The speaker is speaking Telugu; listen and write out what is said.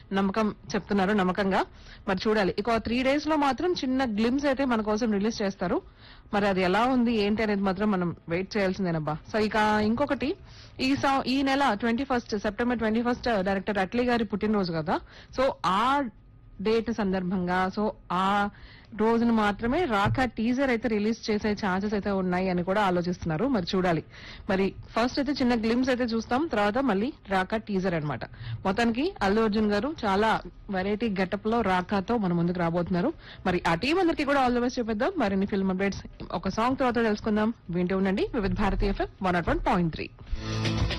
నమ్మకం చెప్తున్నారు నమ్మకంగా మరి చూడాలి ఇక త్రీ డేస్ లో మాత్రం చిన్న గ్లిమ్స్ అయితే మన కోసం రిలీజ్ చేస్తారు మరి అది ఎలా ఉంది ఏంటి అనేది మాత్రం మనం వెయిట్ చేయాల్సిందేనబ్బా సో ఇక ఇంకొకటి ఈ సం- ఈ నెల twenty first September twenty first director Atlee garu పుట్టినరోజు కదా సో ఆ డేట్ సందర్భంగా సో ఆ రోజున మాత్రమే రాకా టీజర్ అయితే రిలీజ్ చేసే ఛాన్సెస్ అయితే ఉన్నాయి అని కూడా ఆలోచిస్తున్నారు మరి చూడాలి మరి ఫస్ట్ అయితే చిన్న గ్లిమ్స్ అయితే చూస్తాం తర్వాత మళ్ళీ రాకా టీజర్ అన్నమాట మొత్తానికి అల్లు అర్జున్ గారు చాలా వెరైటీ గెటప్ లో రాకాతో మన ముందుకు రాబోతున్నారు మరి ఆ టీం అందరికీ కూడా ఆల్ ద బెస్ట్ చెప్పేద్దాం మరిన్ని ఫిల్మ్ అప్డేట్స్ ఒక సాంగ్ తర్వాత తెలుసుకుందాం వింటూ ఉండండి Vividh Bharatiya FM one nought one point three